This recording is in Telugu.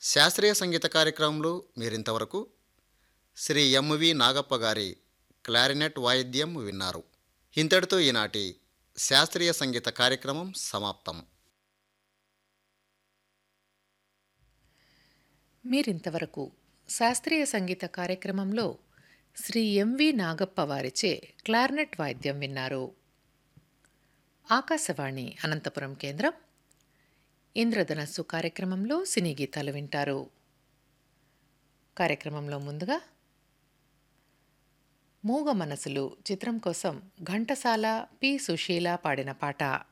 శాస్త్రీయ సంగీత కార్యక్రమంలో మీరింతవరకు శ్రీ ఎంవి నాగప్ప గారి క్లారినెట్ వాయిద్యం విన్నారు ఇంతటితో ఈనాటి శాస్త్రీయ సంగీత కార్యక్రమం సమాప్తం మీరింతవరకు శాస్త్రీయ సంగీత కార్యక్రమంలో శ్రీ ఎంవి నాగప్ప వారిచే క్లార్నెట్ వాయిద్యం విన్నారు ఆకాశవాణి అనంతపురం కేంద్రం ఇంద్రధనస్సు కార్యక్రమంలో సినీ గీతాలు వింటారు కార్యక్రమంలో ముందుగా మూగ మనసులు చిత్రం కోసం ఘంటసాల పి సుశీల పాడిన పాట